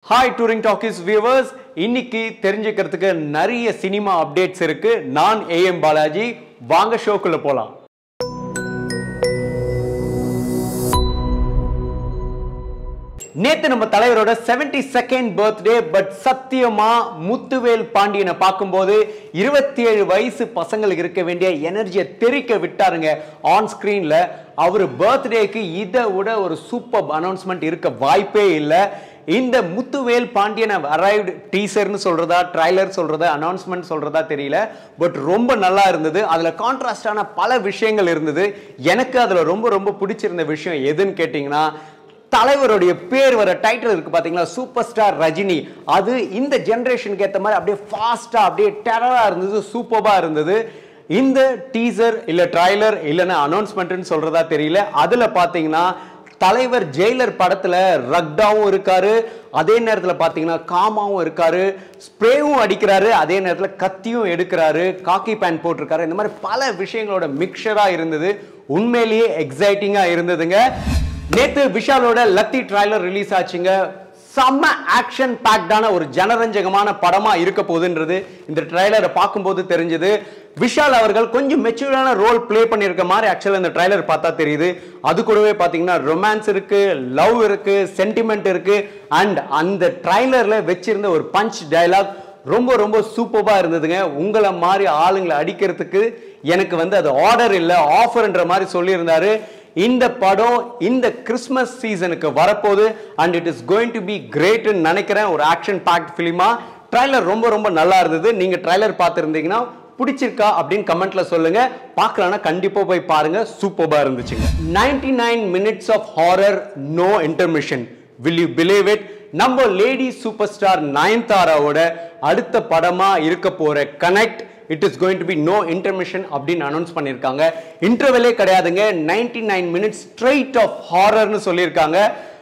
hi touring talkies viewers இன்னைக்கு தெரிஞ்சுக்கிறதுக்கு நிறைய சினிமா அப்டேட்ஸ் இருக்கு நான் ஏஎம் பாலாஜி வாங்க ஷோக்குள்ள போலாம் நேத்து நம்ம தலைவரோட 72nd செகண்ட் பர்த்டே பட் சத்தியமா முத்துவேல் பாண்டியனை பார்க்கும்போது இருபத்தி ஏழு வயசு பசங்களுக்கு இருக்க வேண்டிய எனர்ஜியை தெறிக்க விட்டாருங்க ஆன் ஸ்கிரீன்ல அவர் பர்த்டேக்கு இதை விட ஒரு சூப்பர் அனௌன்ஸ்மெண்ட் இருக்க வாய்ப்பே இல்லை இந்த முத்துவேல் பாண்டியன் அரைவ்டு டீசர்னு சொல்றதா ட்ரைலர் சொல்றதா அனௌன்ஸ்மெண்ட் சொல்றதா தெரியல பட் ரொம்ப நல்லா இருந்தது அதுல கான்ட்ராஸ்டான பல விஷயங்கள் இருந்தது எனக்கு அதுல ரொம்ப ரொம்ப பிடிச்சிருந்த விஷயம் எதுன்னு கேட்டிங்கன்னா தலைவருடைய பேர் வர டைட்டில் இருக்கு பாத்தீங்களா சூப்பர் ஸ்டார் ரஜினி அது இந்த ஜெனரேஷனுக்கு ஏத்த மாதிரி அப்படியே ஃபாஸ்டா அப்படியே டெரரா இருந்தது சூப்பர்பா இருந்தது இந்த டீசர் இல்ல ட்ரைலர் இல்லைன்னா அனௌன்ஸ்மெண்ட்னு சொல்றதா தெரியல அதுல பாத்தீங்கன்னா தலைவர் ஜெயிலர் படத்துல ரக்டாவும் இருக்காரு அதே நேரத்துல பாத்தீங்கன்னா காமாவும் இருக்காரு ஸ்ப்ரேவும் அடிக்கிறாரு அதே நேரத்துல கத்தியும் எடுக்கிறாரு காக்கி பேண்ட் போட்டிருக்காரு இந்த மாதிரி பல விஷயங்களோட மிக்சரா இருந்தது உண்மையிலேயே எக்ஸைட்டிங்கா இருந்ததுங்க நேத்து விஷாலோட லத்தி ட்ரைலர் ரிலீஸ் ஆச்சுங்க செம்ம ஆக்ஷன் பேக்டான ஒரு ஜனரஞ்சகமான படமா இருக்க போகுதுன்றது இந்த ட்ரைலரை பார்க்கும்போது தெரிஞ்சது விஷால் அவர்கள் கொஞ்சம் மெச்சூரான ரோல் ப்ளே பண்ணியிருக்க மாதிரி ஆக்சுவலாக இந்த ட்ரைலர் பார்த்தா தெரியுது அது கூடவே பார்த்தீங்கன்னா ரொமான்ஸ் இருக்கு லவ் இருக்கு சென்டிமெண்ட் இருக்கு அண்ட் அந்த ட்ரைலர்ல வச்சிருந்த ஒரு பஞ்ச் டயலாக் ரொம்ப ரொம்ப சூப்பரா இருந்ததுங்க உங்களை மாதிரி ஆளுங்களை அடிக்கிறதுக்கு எனக்கு வந்து அது ஆர்டர் இல்லை ஆஃபர்ன்ற மாதிரி சொல்லியிருந்தாரு இந்த படம் இந்த கிறிஸ்மஸ் சீசனுக்கு வரப்போகுது and it is going to be கிரேட்னு நினைக்கிறேன் ஒரு ஆக்ஷன் பேக்ட் ஃபிலிமா ட்ரைலர் ரொம்ப ரொம்ப நல்லா இருந்தது நீங்க ட்ரைலர் பார்த்துருந்தீங்கன்னா பிடிச்சிருக்கா அப்படின்னு கமெண்ட்ல சொல்லுங்க பார்க்கலன்னா கண்டிப்பா போய் பாருங்க சூப்பரா இருந்துச்சுங்க 99 nine minutes of horror no intermission will you believe it நம்ம லேடி சூப்பர் ஸ்டார் நயன்தாராவோட அடுத்த படமா இருக்க போற connect it is going to be no intermission அப்படின்னு அனௌன்ஸ் பண்ணியிருக்காங்க இன்டர்வெலே கிடையாதுங்க 99 நைன் மினிட்ஸ் ஸ்ட்ரைட் ஆஃப் ஹாரர்னு சொல்லியிருக்காங்க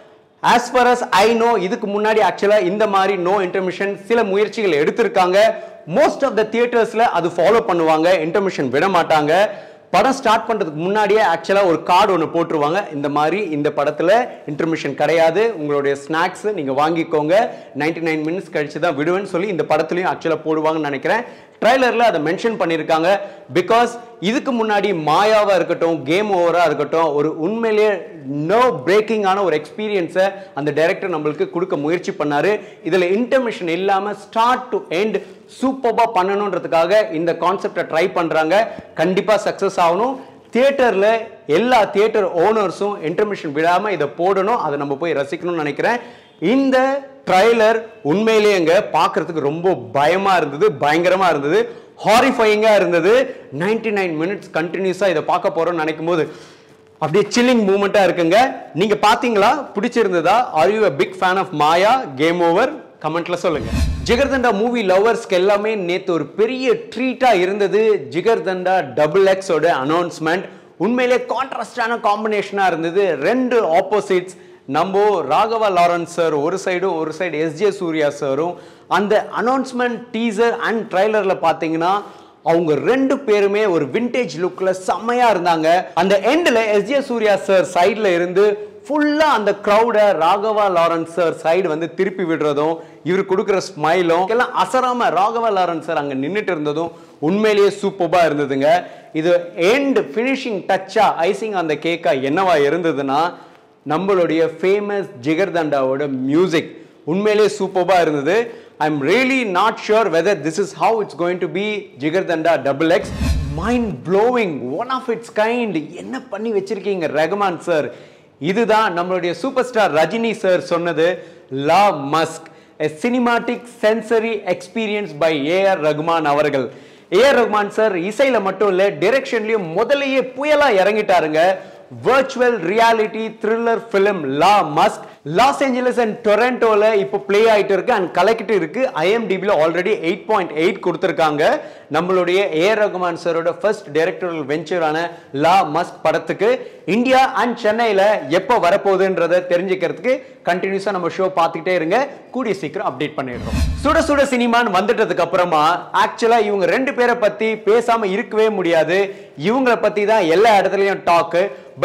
as far as I know இதுக்கு முன்னாடி ஆக்சுவலாக இந்த மாதிரி நோ இன்டர்மிஷன் சில முயற்சிகள் எடுத்திருக்காங்க மோஸ்ட் ஆஃப் த தியேட்டர்ஸில் அது ஃபாலோ பண்ணுவாங்க இன்டர்மிஷன் விட மாட்டாங்க படம் ஸ்டார்ட் பண்ணுறதுக்கு முன்னாடியே ஆக்சுவலாக ஒரு கார்டு ஒன்று போட்டுருவாங்க இந்த மாதிரி இந்த படத்தில் இன்டர்மிஷன் கிடையாது உங்களுடைய ஸ்நாக்ஸ் நீங்கள் வாங்கிக்கோங்க 99 நைன் மினிட்ஸ் கழிச்சு தான் விடுவேன்னு சொல்லி இந்த படத்துலையும் ஆக்சுவலாக போடுவாங்கன்னு நினைக்கிறேன் ட்ரைலரில் அதை மென்ஷன் பண்ணியிருக்காங்க பிகாஸ் இதுக்கு முன்னாடி மாயாவாக இருக்கட்டும் கேம் ஓவராக இருக்கட்டும் ஒரு உண்மையிலேயே நோ பிரேக்கிங்கான ஒரு எக்ஸ்பீரியன்ஸை அந்த டைரக்டர் நம்மளுக்கு கொடுக்க முயற்சி பண்ணாரு இதில் இன்டர்மிஷன் இல்லாமல் ஸ்டார்ட் டு எண்ட் சூப்பராக பண்ணணுன்றதுக்காக இந்த கான்செப்டை ட்ரை பண்ணுறாங்க கண்டிப்பாக சக்ஸஸ் ஆகணும் தியேட்டரில் எல்லா தியேட்டர் ஓனர்ஸும் இன்டர்மிஷன் விடாமல் இதை போடணும் அதை நம்ம போய் ரசிக்கணும்னு நினைக்கிறேன் இந்த ட்ரைலர் உண்மையிலேயேங்க பார்க்கறதுக்கு ரொம்ப பயமா இருந்தது பயங்கரமா இருந்தது ஹாரிஃபையிங்கா இருந்தது 99 நைன் மினிட்ஸ் கண்டினியூஸா இதை பார்க்க போறோம்னு நினைக்கும் போது அப்படியே சில்லிங் மூமெண்டா இருக்குங்க நீங்க பாத்தீங்களா பிடிச்சிருந்ததா are you a big fan of Maya Game Over கமெண்ட்ல சொல்லுங்க ஜிகர்தண்டா மூவி லவர்ஸ்க்கு எல்லாமே நேத்து ஒரு பெரிய ட்ரீட்டா இருந்தது ஜிகர்தண்டா டபுள் எக்ஸோட அனௌன்ஸ்மெண்ட் உண்மையிலே கான்ட்ராஸ்டான காம்பினேஷனா இருந்தது ரெண்டு ஆப்போசிட்ஸ் நம்ம ராகவா லாரன்ஸ் சார் ஒரு சைடும் ஒரு சைடு எஸ்ஜே சூர்யா சாரும் அந்த அனௌன்ஸ்மெண்ட் டீசர் அண்ட் ட்ரைலரில் பார்த்தீங்கன்னா அவங்க ரெண்டு பேருமே ஒரு விண்டேஜ் லுக்ல செம்மையா இருந்தாங்க அந்த எண்டில் எஸ்ஜே சூர்யா சார் சைடில் இருந்து ஃபுல்லாக அந்த க்ரௌடை ராகவா லாரன்ஸ் சார் சைடு வந்து திருப்பி விடுறதும் இவர் கொடுக்குற ஸ்மைலும் எல்லாம் அசராம ராகவா லாரன்ஸ் சார் அங்கே நின்றுட்டு இருந்ததும் உண்மையிலேயே சூப்பராக இருந்ததுங்க இது எண்ட் ஃபினிஷிங் டச்சா ஐசிங் அந்த கேக்கா என்னவா இருந்ததுன்னா நம்மளுடைய ஃபேமஸ் ஜிகர்தண்டாவோட மியூசிக் உண்மையிலேயே சூப்பராக இருந்தது I am really not sure whether this is how it's going to be Jigarthanda double X mind blowing one of its kind என்ன பண்ணி வச்சிருக்கீங்க ரகுமான் சார் இதுதான் நம்மளுடைய சூப்பர் ஸ்டார் ரஜினி சார் சொன்னது Le Musk a cinematic sensory experience by AR Rahman அவர்கள் AR Rahman sir இசையில மட்டும் இல்ல டிரெக்ஷன்லயும் முதல்லயே புயலா இறங்கிட்டாருங்க virtual reality thriller film Le Musk Los Angeles and டொரண்டோல இப்போ ப்ளே ஆயிட்டு இருக்கு அண்ட் கலெக்ட் இருக்கு ஐஎம்டிபியில் ஆல்ரெடி எயிட் பாயிண்ட் எயிட் கொடுத்துருக்காங்க நம்மளுடைய ஏ ரகுமான் சாரோட ஃபர்ஸ்ட் டைரக்டரல் வெஞ்சரான லா மஸ்க் படத்துக்கு இந்தியா அண்ட் சென்னையில் எப்போ வரப்போகுதுன்றதை தெரிஞ்சுக்கிறதுக்கு கண்டினியூஸாக நம்ம ஷோ பார்த்துக்கிட்டே இருங்க கூடிய சீக்கிரம் அப்டேட் பண்ணிடுறோம் சுட சுட சினிமான்னு வந்துட்டதுக்கு அப்புறமா ஆக்சுவலா இவங்க ரெண்டு பேரை பத்தி பேசாம இருக்கவே முடியாது இவங்கள பத்தி தான் எல்லா இடத்துலயும் டாக்கு பட்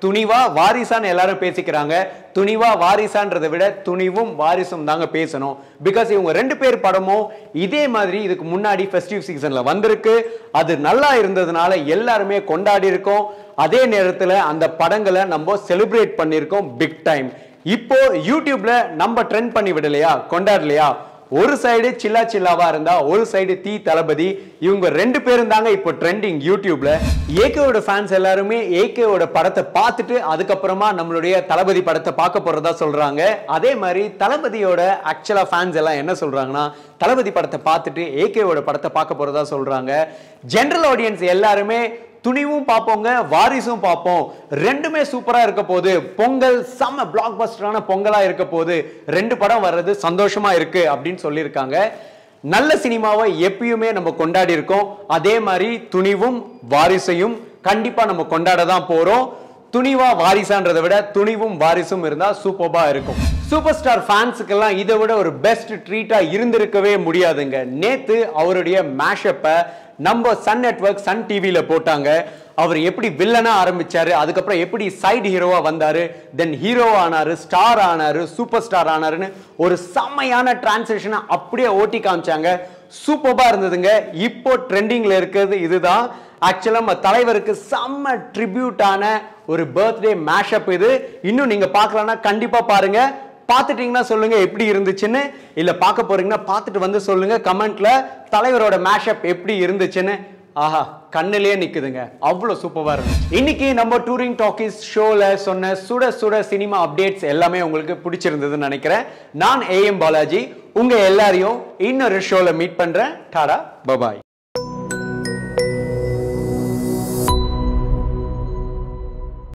துணிவா வாரிசான்னு எல்லாரும் பேசிக்கிறாங்க துணிவா வாரிசான்றதை விட துணிவும் வாரிசும் தாங்க பேசணும் பிகாஸ் இவங்க ரெண்டு பேர் படமும் இதே மாதிரி இதுக்கு முன்னாடி ஃபெஸ்டிவ் சீசன்ல வந்திருக்கு அது நல்லா இருந்ததுனால எல்லாருமே கொண்டாடி இருக்கோம் அதே நேரத்துல அந்த படங்களை நம்ம செலிப்ரேட் பண்ணியிருக்கோம் பிக் டைம் இப்போ யூடியூப்ல நம்ம ட்ரெண்ட் பண்ணி விடலையா கொண்டாடலையா ஒரு சைடு சில்லா சில்லாவா இருந்தா ஒரு சைடு தீ தளபதி இவங்க ரெண்டு பேரும் தாங்க இப்போ ட்ரெண்டிங் யூடியூப்ல ஏகேவோட ஃபேன்ஸ் எல்லாருமே ஏகேவோட படத்தை பார்த்துட்டு அதுக்கப்புறமா நம்மளுடைய தளபதி படத்தை பார்க்க போறதா சொல்றாங்க அதே மாதிரி தளபதியோட ஆக்சுவலா ஃபேன்ஸ் எல்லாம் என்ன சொல்றாங்கன்னா தளபதி படத்தை பார்த்துட்டு ஏகேவோட படத்தை பார்க்க போறதா சொல்றாங்க ஜெனரல் ஆடியன்ஸ் எல்லாருமே துணிவும் பார்ப்போங்க வாரிசும் பார்ப்போம் ரெண்டுமே சூப்பரா இருக்க போகுது பொங்கல் செம்ம பிளாக் பஸ்டரான பொங்கலா இருக்க போகுது ரெண்டு படம் வர்றது சந்தோஷமா இருக்கு அப்படின்னு சொல்லியிருக்காங்க நல்ல சினிமாவை எப்பயுமே நம்ம கொண்டாடி இருக்கோம் அதே மாதிரி துணிவும் வாரிசையும் கண்டிப்பா நம்ம கொண்டாட தான் போறோம் துணிவா வாரிசான்றதை விட துணிவும் வாரிசும் இருந்தா சூப்பர்பா இருக்கும் சூப்பர் ஸ்டார் ஃபேன்ஸுக்கெல்லாம் இதை விட ஒரு பெஸ்ட் ட்ரீட்டா இருந்திருக்கவே முடியாதுங்க நேத்து அவருடைய மேஷப்பை நம்ம சன் நெட்வொர்க் சன் டிவியில போட்டாங்க அவர் எப்படி வில்லனா ஆரம்பிச்சாரு அதுக்கப்புறம் எப்படி சைடு ஹீரோவா வந்தாரு தென் ஹீரோ ஆனாரு ஸ்டார் ஆனாரு சூப்பர் ஸ்டார் ஆனாருன்னு ஒரு செம்மையான டிரான்ஸ்லேஷனை அப்படியே ஓட்டி காமிச்சாங்க சூப்பர்பா இருந்ததுங்க இப்போ ட்ரெண்டிங்ல இருக்கிறது இதுதான் ஆக்சுவலா நம்ம தலைவருக்கு செம்ம ட்ரிபியூட்டான ஒரு பர்த்டே மேஷப் இது இன்னும் நீங்க பார்க்கலன்னா கண்டிப்பா பாருங்க பார்த்துட்டீங்கன்னா சொல்லுங்க எப்படி இருந்துச்சுன்னு இல்ல பார்க்க போறீங்கன்னா பார்த்துட்டு வந்து சொல்லுங்க கமெண்ட்ல தலைவரோட மேஷப் எப்படி இருந்துச்சுன்னு ஆஹா கண்ணிலே நிக்குதுங்க அவ்வளவு சூப்பரா இருந்துச்சு இன்னைக்கு நம்ம டூரிங் டாக்கிஸ் ஷோல சொன்ன சுட சுட சினிமா அப்டேட்ஸ் எல்லாமே உங்களுக்கு பிடிச்சிருந்ததுன்னு நினைக்கிறேன் நான் ஏஎம் பாலாஜி உங்க எல்லாரையும் இன்னொரு ஷோல மீட் பண்றேன் டாடா பபாய்